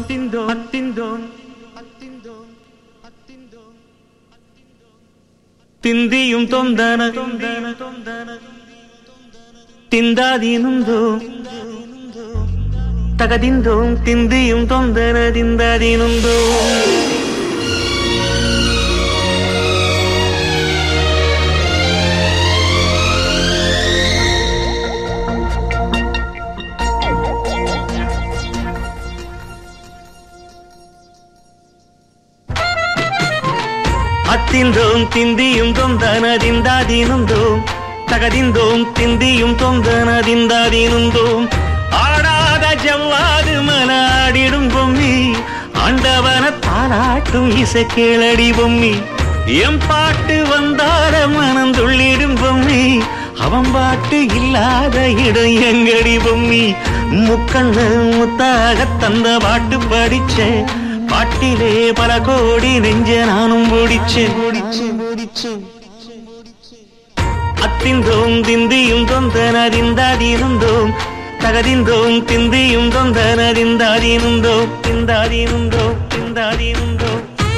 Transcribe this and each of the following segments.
அத்திந்தோம் அத்திந்தோம் തിന്തിയും തൊന്തന തിന്താതീനുന്തോ തകതിന്തോ തിന്തിയും തൊന്തന തിന്താതീനുന്തോ അത്തിന്തോം തിന്തിയും തൊന്തനതിന്താതീനുന്തോം തകതിന്തോം തിന്തിയും തൊന്തനതിന്താതീനുന്തോം ஆடாத ஜவ்வாது மலாடிடும் பொம்மி ஆண்டவன தாளாட்டும் இசை கேளடி பொம்மி எம் பாட்டு வந்தார மனம் துள்ளிடும் பொம்மி அவன் பாட்டு இல்லாத இடம் எங்கடி பொம்மி முக்கண்ணு முத்தாக தந்த பாட்டு படிச்சேன் பாட்டிலே பல கோடி நெஞ்ச நானும் முடிச்சேன் முடிச்சேன் முடிச்சேன் அத்திந்தோம் திந்தியும் தொந்தனதிந்தாதீனுந்தோம் தகதிந்தோம் திந்தியும் தொந்தனதிந்தாதீனுந்தோம் திந்தாதீனுந்தோம் திந்தாதீனுந்தோம்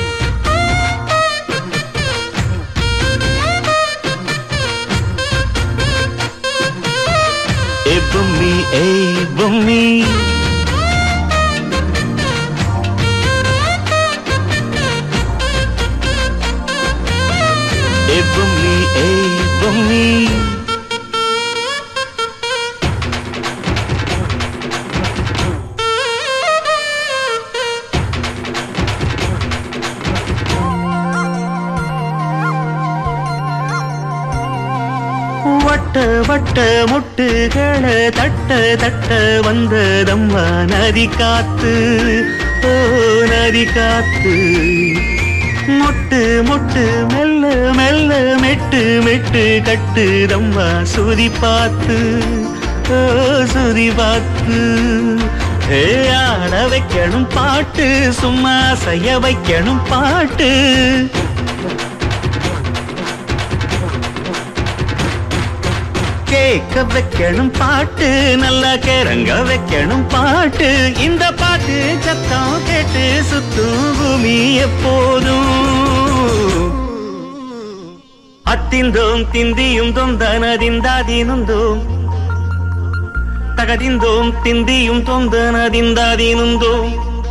ஏ பொம்மி ஏய் பொம்மி ஏ பொம்மி ஏய் பொம்மி வட்ட வட்ட முட்டுகளை தட்ட தட்ட வந்ததம்மா நதி காத்து ஓ நதி காத்து மொட்டு மொட்டு மெல்ல மெல்ல மெட்டு மெட்டு கட்டுதம்மா சுதி பார்த்து ஓ சுதி பார்த்து ஏ ஆட வைக்கணும் பாட்டு சும்மா செய்ய வைக்கணும் பாட்டு கேட்க வைக்கணும் பாட்டு நல்லா கேரங்க வைக்கணும் பாட்டு இந்த பாட்டு சத்தம் கேட்டு சுத்தும் பூமி எப்போதும் அத்திந்தோம் திந்தியும் தொந்தனதிந்தாதீனுந்தோம் தகதிந்தோம் திந்தியும் தொந்தனதிந்தாதீனுந்தோம்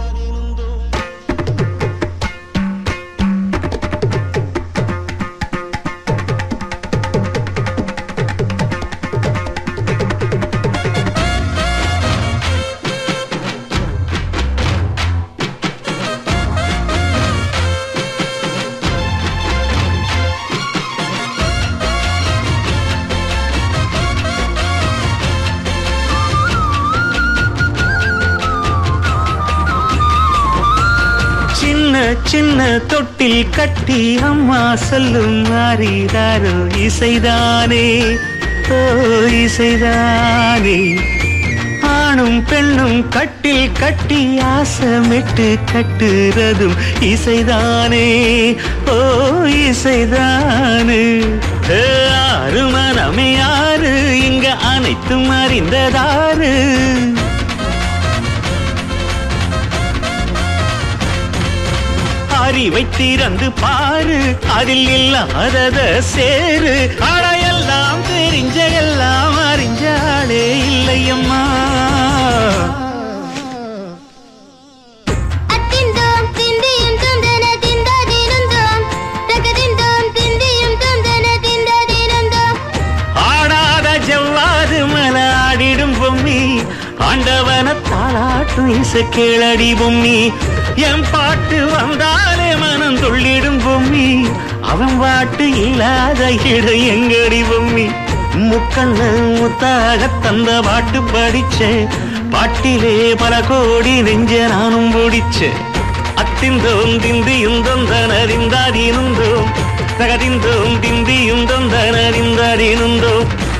சின்ன சின்ன தொட்டில் கட்டி அம்மா சொல்லும் மாறிதாரோ இசைதானே ஓ இசைதானே ஆணும் பெண்ணும் கட்டில் கட்டி ஆசமிட்டு கட்டுறதும் இசைதானே ஓ இசைதானே ஏ, ஆறு மனமே ஆறு இங்க அனைத்தும் அறிந்ததாறு அறிவை திறந்து பாரு அதில் இல்லாதத சேரு அடையெல்லாம் தெரிஞ்ச எல்லாம் அறிஞ்சாலே இல்லையம்மா அத்திந்தோம் திந்தியும் தொந்தன திந்தாதிருந்தோம் தகதிந்தோம் திந்தியும் தொந்தன திந்தாதிருந்தோம் ஆடாத ஜவ்வாது மலாடிடும் பொம்மி ஆண்டவன தாளாட்டும் இசை கேளடி பொம்மி என் பாட்டு வந்தாலே மனம் துள்ளிடும் பொம்மி அவன் பாட்டு இல்லாத இடம் எங்கடி பொம்மி முக்கண்ணு முத்தாக தந்த பாட்டு படிச்சேன் பாட்டிலே பல கோடி நெஞ்ச நானும் பிடிச்சேன் அத்திந்தோம் திந்தியும் தொந்தனறிந்தாதீனுந்தோம் தகதிந்தோம் திந்தியும் தொந்தனறிந்தாதீனுந்தோம்